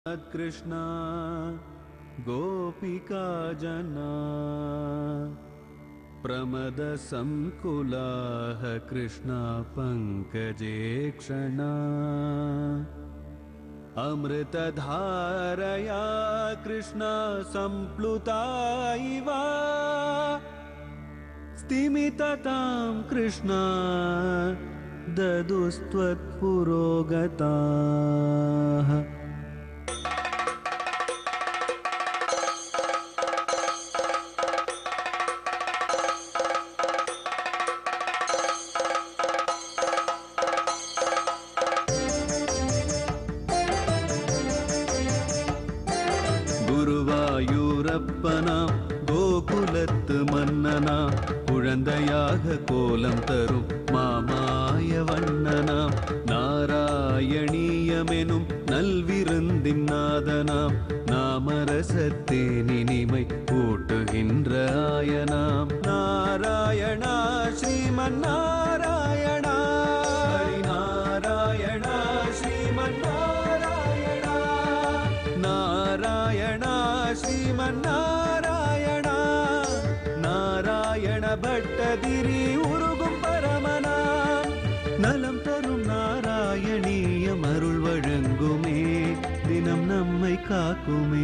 कृष्णा गोपिका जना प्रमदसङ्कुलाः कृष्णा पङ्कजे क्षणा अमृतधारया कृष्णा सम्प्लुता इव स्तिमिततां कृष्णा ददुस्त्वत्पुरोगताः குருவாயூரப்பனா கோகுலத்து மன்னனா குழந்தையாக கோலம் தரும் மாமாய வண்ணனாம் நாராயணீயமெனும் நல்விருந்தின் நாதனாம் நாமரசத்தேனினிமை கூட்டுகின்ற ஆயனாம் நாராயணா ஸ்ரீமன் நாராயணா நாராயணா ஸ்ரீமன் நாராயணா நாராயணா ஸ்ரீமன் நாராயணா நாராயண பட்டதிரி உருகும் பரமனா நலம் தரும் நாராயணீயம் அருள் வழங்குமே தினம் நம்மை காக்குமே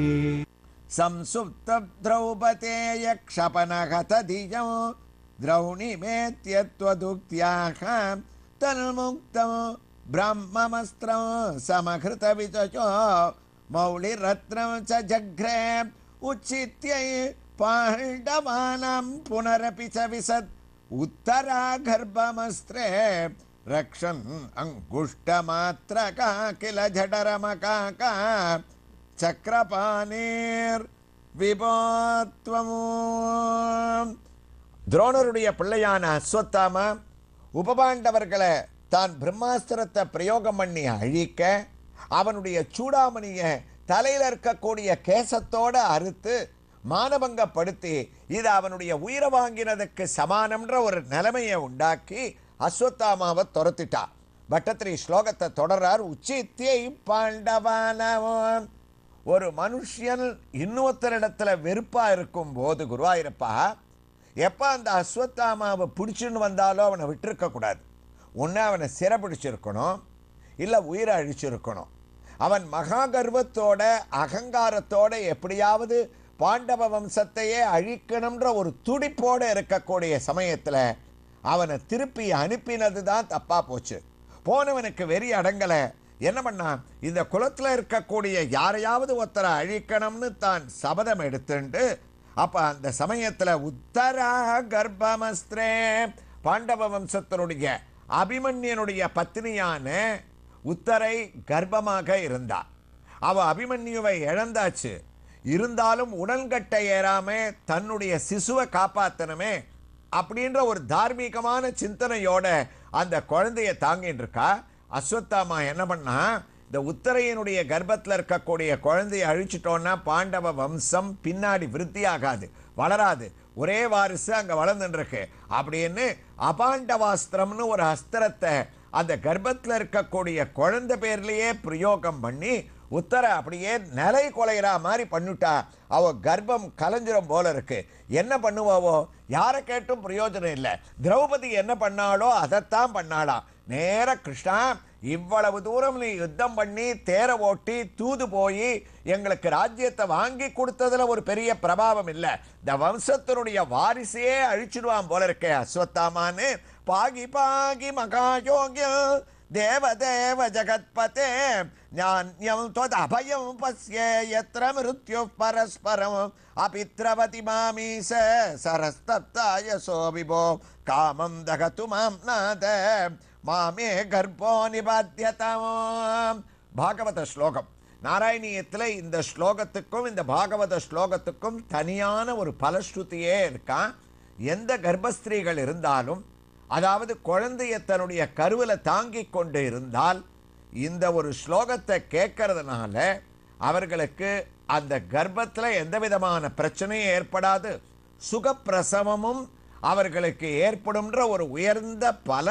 संसुप्तद्रौपतेय क्षपनगतधिजं द्रौणिमेत्यत्वदुक्त्याः तन्मुक्तं ब्रह्ममस्त्रं समहृतविचचो मौलिरत्नं च जघ्रे उच्चित्यै पाण्डवानां पुनरपि च विसत् उत्तरागर्भमस्त्रे रक्षन् अङ्गुष्टमात्रका किल जडरमकाका சக்கரபாணீர் விபோத்வம் துரோணருடைய பிள்ளையான அஸ்வத்தாம உபபாண்டவர்களை தான் பிரம்மாஸ்திரத்தை பிரயோகம் பண்ணி அழிக்க அவனுடைய சூடாமணிய தலையில இருக்கக்கூடிய கேசத்தோட அறுத்து மானபங்கப்படுத்தி இது அவனுடைய உயிரை வாங்கினதுக்கு சமானம்ன்ற ஒரு நிலைமையை உண்டாக்கி அஸ்வத்தாமாவை துரத்திட்டா பட்டத்திரி ஸ்லோகத்தை தொடர்றார் உச்சித்தியை பாண்டவானவன் ஒரு மனுஷன் இன்னொருத்தரிடத்துல வெறுப்பா இருக்கும் போது குருவாயிருப்பா எப்ப அந்த அஸ்வத்தாமாவை பிடிச்சுன்னு வந்தாலோ அவனை விட்டிருக்க கூடாது ஒன்று அவனை சிறை பிடிச்சிருக்கணும் இல்லை உயிரை அழிச்சிருக்கணும் அவன் மகா கர்வத்தோட அகங்காரத்தோட எப்படியாவது பாண்டவ வம்சத்தையே அழிக்கணும்ன்ற ஒரு துடிப்போட இருக்கக்கூடிய சமயத்தில் அவனை திருப்பி அனுப்பினது தான் தப்பா போச்சு போனவனுக்கு வெறி அடங்கலை என்ன பண்ணான் இந்த குலத்தில் இருக்கக்கூடிய யாரையாவது ஒருத்தரை அழிக்கணும்னு தான் சபதம் எடுத்துண்டு அப்ப அந்த சமயத்துல உத்தரா கர்ப்பமஸ்திரே பாண்டவ வம்சத்தினுடைய அபிமன்யனுடைய பத்னியான உத்தரை கர்ப்பமாக இருந்தா அவ அபிமன்யுவை இழந்தாச்சு இருந்தாலும் உடன்கட்டை ஏறாம தன்னுடைய சிசுவை காப்பாத்தணுமே அப்படின்ற ஒரு தார்மீகமான சிந்தனையோட அந்த குழந்தைய தாங்கிட்டு இருக்கா அஸ்வத்தாமா என்ன பண்ணா இந்த உத்தரையனுடைய கர்ப்பத்தில் இருக்கக்கூடிய குழந்தையை அழிச்சிட்டோன்னா பாண்டவ வம்சம் பின்னாடி விருத்தியாகாது வளராது ஒரே வாரிசு அங்க வளர்ந்துட்டு இருக்கு அப்படின்னு அபாண்டவாஸ்திரம்னு ஒரு அஸ்திரத்தை அந்த கர்ப்பத்தில் இருக்கக்கூடிய குழந்தை பேர்லயே பிரயோகம் பண்ணி உத்தர அப்படியே நிலை கொலைகிறா மாதிரி பண்ணிட்டா அவ கர்ப்பம் கலைஞ்சிரும் போல இருக்கு என்ன பண்ணுவாவோ யாரை கேட்டும் பிரயோஜனம் இல்லை திரௌபதி என்ன பண்ணாலோ அதைத்தான் பண்ணாளாம் நேர கிருஷ்ணா இவ்வளவு தூரம் நீ யுத்தம் பண்ணி தேர ஓட்டி தூது போய் எங்களுக்கு ராஜ்யத்தை வாங்கி கொடுத்ததுல ஒரு பெரிய பிரபாவம் இல்லை இந்த வம்சத்தினுடைய வாரிசையே அழிச்சிடுவான் போல இருக்கே அஸ்வத்தாமான்னு பாகி பாகி மகாயோகியம் தேவதேவ ஜகத்பதே ஞான்யம் त्वदभयं पश्य यत्र मृत्युः परस्परम् अपित्रवति मामीश सरस्तप्ताय सो विभो कामं दहतु मां नाद மாமே கர்ப்போ நிபாத்தியதாம் பாகவத ஸ்லோகம் நாராயணியத்தில் இந்த ஸ்லோகத்துக்கும் இந்த பாகவத ஸ்லோகத்துக்கும் தனியான ஒரு பலஸ்ருதியே இருக்கான் எந்த கர்ப்பஸ்திரீகள் இருந்தாலும் அதாவது குழந்தைய தன்னுடைய கருவில் தாங்கி கொண்டு இருந்தால் இந்த ஒரு ஸ்லோகத்தை கேட்கறதுனால அவர்களுக்கு அந்த கர்ப்பத்தில் எந்த விதமான பிரச்சனையும் ஏற்படாது சுகப்பிரசவமும் அவர்களுக்கு ஏற்படும்ன்ற ஒரு உயர்ந்த பலன்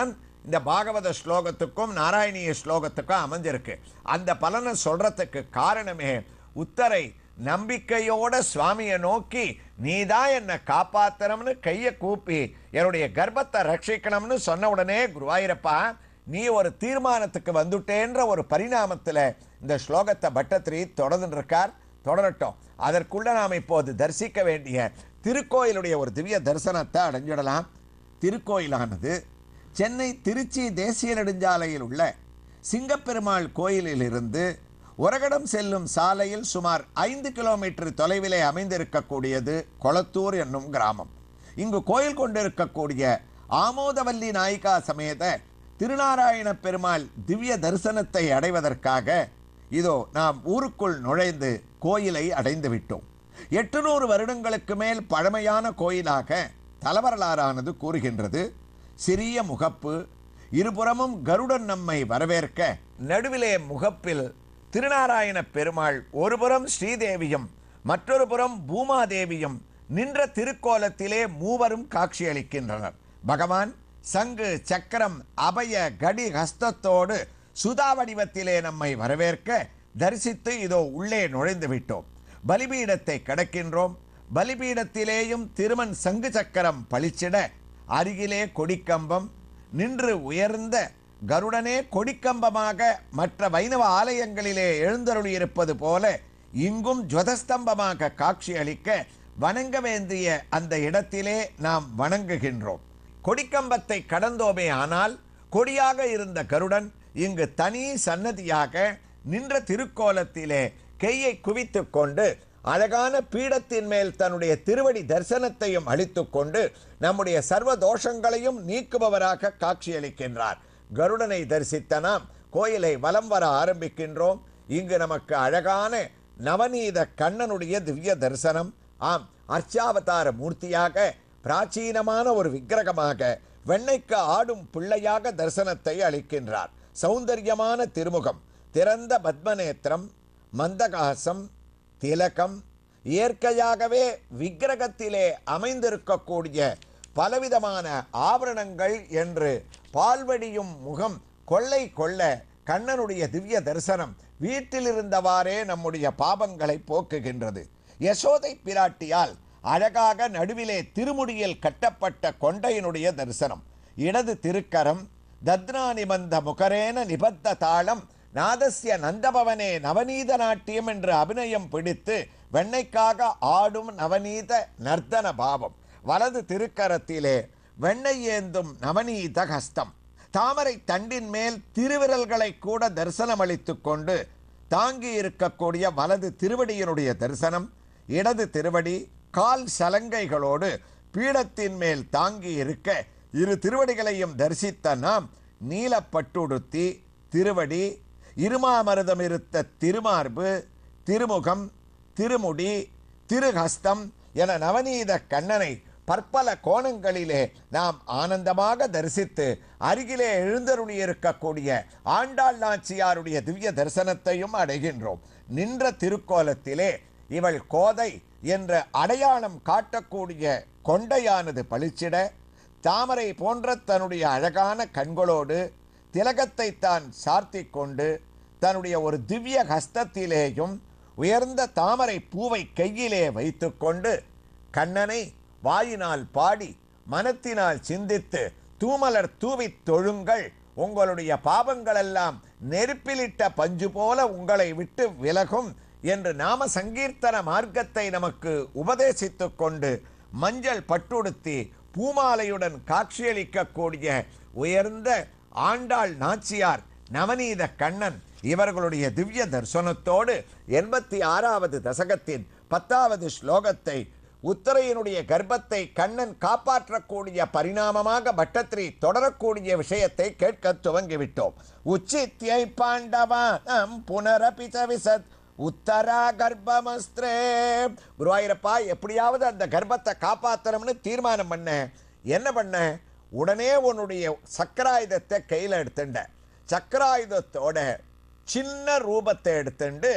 இந்த பாகவத ஸ்லோகத்துக்கும் நாராயணிய ஸ்லோகத்துக்கும் அமைஞ்சிருக்கு அந்த பலனை சொல்றதுக்கு காரணமே உத்தரை நம்பிக்கையோட சுவாமியை நோக்கி நீதான் என்னை காப்பாத்தணும்னு கையை கூப்பி என்னுடைய கர்ப்பத்தை ரட்சிக்கணும்னு சொன்ன உடனே குருவாயிரப்பா நீ ஒரு தீர்மானத்துக்கு வந்துட்டேன்ற ஒரு பரிணாமத்தில் இந்த ஸ்லோகத்தை பட்டத்திரி தொடர்ந்துட்டு இருக்கார் தொடரட்டும் அதற்குள்ள நாம் இப்போது தரிசிக்க வேண்டிய திருக்கோயிலுடைய ஒரு திவ்ய தரிசனத்தை அடைஞ்சிடலாம் திருக்கோயிலானது சென்னை திருச்சி தேசிய நெடுஞ்சாலையில் உள்ள சிங்கப்பெருமாள் கோயிலிலிருந்து உரகடம் செல்லும் சாலையில் சுமார் ஐந்து கிலோமீட்டர் தொலைவிலே அமைந்திருக்கக்கூடியது கொளத்தூர் என்னும் கிராமம் இங்கு கோயில் கொண்டிருக்கக்கூடிய ஆமோதவல்லி நாயிகா சமேத திருநாராயண பெருமாள் திவ்ய தரிசனத்தை அடைவதற்காக இதோ நாம் ஊருக்குள் நுழைந்து கோயிலை அடைந்து விட்டோம் எட்டுநூறு வருடங்களுக்கு மேல் பழமையான கோயிலாக தலவரலாறானது கூறுகின்றது சிறிய முகப்பு இருபுறமும் கருடன் நம்மை வரவேற்க நடுவிலே முகப்பில் திருநாராயண பெருமாள் ஒருபுறம் ஸ்ரீதேவியும் மற்றொரு புறம் பூமாதேவியும் நின்ற திருக்கோலத்திலே மூவரும் காட்சியளிக்கின்றனர் பகவான் சங்கு சக்கரம் அபய கடி ஹஸ்தத்தோடு சுதா வடிவத்திலே நம்மை வரவேற்க தரிசித்து இதோ உள்ளே நுழைந்து விட்டோம் பலிபீடத்தை கடக்கின்றோம் பலிபீடத்திலேயும் திருமன் சங்கு சக்கரம் பளிச்சிட அருகிலே கொடிக்கம்பம் நின்று உயர்ந்த கருடனே கொடிக்கம்பமாக மற்ற வைணவ ஆலயங்களிலே எழுந்தருளியிருப்பது போல இங்கும் ஜுவதஸ்தம்பமாக காட்சி அளிக்க வணங்க வேண்டிய அந்த இடத்திலே நாம் வணங்குகின்றோம் கொடிக்கம்பத்தை கடந்தோமே ஆனால் கொடியாக இருந்த கருடன் இங்கு தனி சன்னதியாக நின்ற திருக்கோலத்திலே கையை குவித்துக் கொண்டு அழகான பீடத்தின் மேல் தன்னுடைய திருவடி தரிசனத்தையும் அளித்துக் கொண்டு நம்முடைய சர்வ தோஷங்களையும் நீக்குபவராக காட்சியளிக்கின்றார் கருடனை தரிசித்த நாம் கோயிலை வலம் வர ஆரம்பிக்கின்றோம் இங்கு நமக்கு அழகான நவநீத கண்ணனுடைய திவ்ய தரிசனம் ஆம் அர்ச்சாவதார மூர்த்தியாக பிராச்சீனமான ஒரு விக்கிரகமாக வெண்ணைக்கு ஆடும் பிள்ளையாக தரிசனத்தை அளிக்கின்றார் சௌந்தரியமான திருமுகம் திறந்த பத்மநேத்திரம் மந்தகாசம் திலகம் இயற்கையாகவே விக்கிரகத்திலே அமைந்திருக்கக்கூடிய பலவிதமான ஆபரணங்கள் என்று பால்வடியும் முகம் கொள்ளை கொள்ள கண்ணனுடைய திவ்ய தரிசனம் வீட்டில் இருந்தவாறே நம்முடைய பாபங்களை போக்குகின்றது யசோதை பிராட்டியால் அழகாக நடுவிலே திருமுடியில் கட்டப்பட்ட கொண்டையினுடைய தரிசனம் இடது திருக்கரம் தத்னா நிபந்த முகரேன நிபத்த தாளம் நாதஸ்ய நந்தபவனே நவநீத நாட்டியம் என்று அபிநயம் பிடித்து வெண்ணைக்காக ஆடும் நவநீத நர்த்தன பாவம் வலது திருக்கரத்திலே வெண்ணெய் ஏந்தும் நவநீத ஹஸ்தம் தாமரை தண்டின் மேல் திருவிரல்களை கூட தரிசனமளித்துக் கொண்டு தாங்கி இருக்கக்கூடிய வலது திருவடியினுடைய தரிசனம் இடது திருவடி கால் சலங்கைகளோடு பீடத்தின் மேல் தாங்கி இருக்க இரு திருவடிகளையும் தரிசித்த நாம் நீலப்பட்டுடுத்தி திருவடி இருமாமருதம் இருத்த திருமார்பு திருமுகம் திருமுடி திருஹஸ்தம் என நவநீத கண்ணனை பற்பல கோணங்களிலே நாம் ஆனந்தமாக தரிசித்து அருகிலே எழுந்தருளி இருக்கக்கூடிய ஆண்டாள் நாச்சியாருடைய திவ்ய தரிசனத்தையும் அடைகின்றோம் நின்ற திருக்கோலத்திலே இவள் கோதை என்ற அடையாளம் காட்டக்கூடிய கொண்டையானது பளிச்சிட தாமரை போன்ற தன்னுடைய அழகான கண்களோடு திலகத்தை தான் சார்த்தி கொண்டு தன்னுடைய ஒரு திவ்ய ஹஸ்தத்திலேயும் உயர்ந்த தாமரை பூவை கையிலே வைத்துக்கொண்டு கண்ணனை வாயினால் பாடி மனத்தினால் சிந்தித்து தூமலர் தூவித் தொழுங்கள் உங்களுடைய பாவங்களெல்லாம் நெருப்பிலிட்ட பஞ்சு போல உங்களை விட்டு விலகும் என்று நாம சங்கீர்த்தன மார்க்கத்தை நமக்கு உபதேசித்துக் கொண்டு மஞ்சள் பட்டுடுத்தி பூமாலையுடன் காட்சியளிக்கக்கூடிய உயர்ந்த ஆண்டாள் நாச்சியார் நவநீத கண்ணன் இவர்களுடைய திவ்ய தரிசனத்தோடு எண்பத்தி ஆறாவது தசகத்தின் பத்தாவது ஸ்லோகத்தை உத்தரையினுடைய கர்ப்பத்தை கண்ணன் காப்பாற்றக்கூடிய பரிணாமமாக பட்டத்திரி தொடரக்கூடிய விஷயத்தை கேட்க துவங்கிவிட்டோம் உச்சித்யை பாண்டவானம் புனரபிச்ச விசத் உத்தரா கர்ப்பமஸ்திரே குருவாயிரப்பா எப்படியாவது அந்த கர்ப்பத்தை காப்பாத்தணும்னு தீர்மானம் பண்ண என்ன பண்ண உடனே உன்னுடைய சக்கராயுதத்தை கையில் எடுத்துண்ட சக்கராயுதத்தோட சின்ன ரூபத்தை எடுத்துண்டு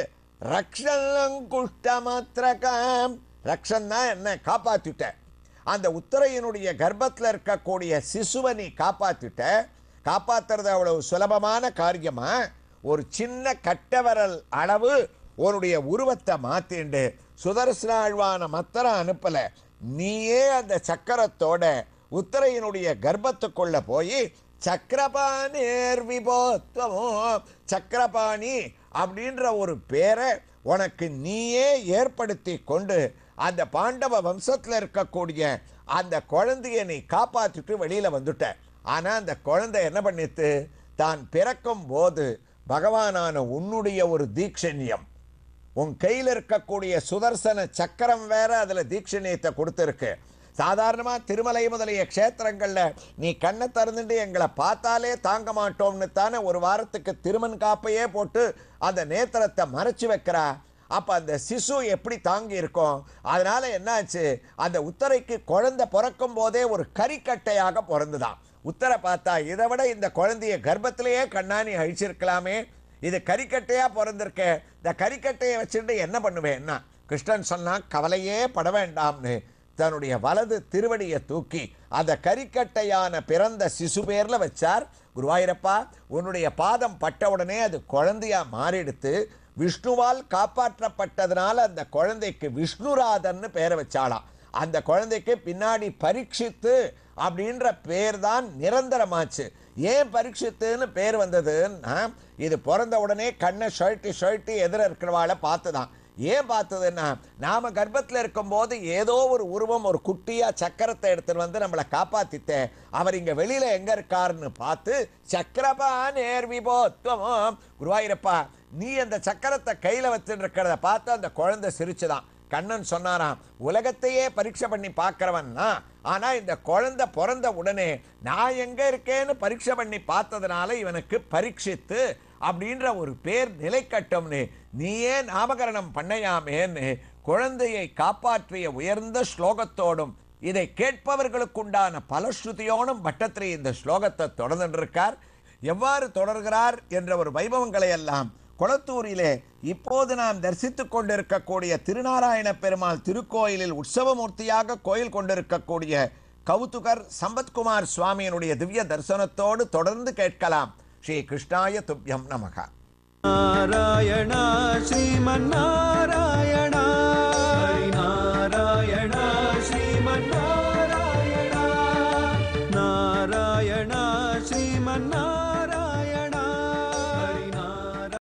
ரக்ஷங்குஷ்ட மாத்திரகம் ரக்ஷன் தான் என்ன காப்பாத்திட்ட அந்த உத்தரையினுடைய கர்ப்பத்தில் இருக்கக்கூடிய சிசுவை நீ காப்பாத்திட்ட காப்பாத்துறது அவ்வளவு சுலபமான காரியமா ஒரு சின்ன கட்டவரல் அளவு உன்னுடைய உருவத்தை மாத்திண்டு சுதர்சன ஆழ்வான மத்தரம் அனுப்பல நீயே அந்த சக்கரத்தோட உத்தரையினுடைய கர்ப்பத்துக்குள்ள போய் சக்கரபாணேர் விபோத்வமோ சக்கரபாணி அப்படின்ற ஒரு பேரை உனக்கு நீயே ஏற்படுத்தி கொண்டு அந்த பாண்டவ வம்சத்தில் இருக்கக்கூடிய அந்த குழந்தைய நீ காப்பாற்றிட்டு வெளியில வந்துட்ட ஆனா அந்த குழந்தை என்ன பண்ணித்து தான் பிறக்கும் போது பகவானான உன்னுடைய ஒரு தீட்சண்யம் உன் கையில் இருக்கக்கூடிய சுதர்சன சக்கரம் வேற அதுல தீட்சணியத்தை கொடுத்துருக்கு சாதாரணமா திருமலை முதலிய க்ஷேத்திரங்கள்ல நீ கண்ணை திறந்துட்டு எங்களை பார்த்தாலே தாங்க மாட்டோம்னு தானே ஒரு வாரத்துக்கு திருமண் காப்பையே போட்டு அந்த நேத்திரத்தை மறைச்சு வைக்கிறா அப்ப அந்த சிசு எப்படி தாங்கி இருக்கும் அதனால என்னாச்சு அந்த உத்தரைக்கு குழந்தை பிறக்கும் போதே ஒரு கறிக்கட்டையாக பிறந்துதான் உத்தரை பார்த்தா இதை விட இந்த குழந்தைய கர்ப்பத்திலேயே கண்ணாணி அழிச்சிருக்கலாமே இது கறிக்கட்டையா பிறந்திருக்க இந்த கறிக்கட்டையை வச்சுட்டு என்ன பண்ணுவேன்னா கிருஷ்ணன் சொன்னா கவலையே பட வேண்டாம்னு தன்னுடைய வலது திருவடியை தூக்கி அந்த கறிக்கட்டையான பிறந்த சிசு பேர்ல வச்சார் குருவாயூரப்பா உன்னுடைய பாதம் பட்ட உடனே அது குழந்தையா மாறிடுத்து விஷ்ணுவால் காப்பாற்றப்பட்டதுனால அந்த குழந்தைக்கு விஷ்ணுராதன்னு பேரை வச்சாளாம் அந்த குழந்தைக்கு பின்னாடி பரீட்சித்து அப்படின்ற பேர் தான் நிரந்தரமாச்சு ஏன் பரீட்சித்துன்னு பேர் வந்ததுன்னா இது பிறந்த உடனே கண்ணை ஷர்ட்டி ஷர்ட்டி எதிர இருக்கிறவாளை பார்த்துதான் ஏன் பார்த்ததுன்னா நாம கர்ப்பத்தில் இருக்கும்போது ஏதோ ஒரு உருவம் ஒரு குட்டியா சக்கரத்தை எடுத்துட்டு வந்து நம்மளை காப்பாத்தித்த அவர் இங்க வெளியில எங்க இருக்காருன்னு பார்த்து சக்கரபா நேர் விபோத்வமோ குருவாயிரப்பா நீ அந்த சக்கரத்தை கையில வச்சுட்டு இருக்கிறத பார்த்து அந்த குழந்தை சிரிச்சுதான் கண்ணன் சொன்னாராம் உலகத்தையே பரீட்சை பண்ணி பார்க்கிறவன்னா ஆனா இந்த குழந்தை பிறந்த உடனே நான் எங்க இருக்கேன்னு பரீட்சை பண்ணி பார்த்ததுனால இவனுக்கு பரீட்சித்து அப்படின்ற ஒரு பேர் நிலைக்கட்டும்னு நீயே நாமகரணம் பண்ணையாமேன்னு குழந்தையை காப்பாற்றிய உயர்ந்த ஸ்லோகத்தோடும் இதை கேட்பவர்களுக்குண்டான பலஸ்ருதியோடும் பட்டத்திரி இந்த ஸ்லோகத்தை தொடர்ந்துட்டு இருக்கார் எவ்வாறு தொடர்கிறார் என்ற ஒரு வைபவங்களை எல்லாம் குளத்தூரிலே இப்போது நாம் தரிசித்துக் கொண்டிருக்கக்கூடிய திருநாராயண பெருமாள் திருக்கோயிலில் உற்சவமூர்த்தியாக கோயில் கொண்டிருக்கக்கூடிய கௌதுகர் சம்பத்குமார் சுவாமியினுடைய திவ்ய தரிசனத்தோடு தொடர்ந்து கேட்கலாம் ஸ்ரீ கிருஷ்ணாய துப்யம் நமகா நாராயணா ஸ்ரீமன்னாராயணா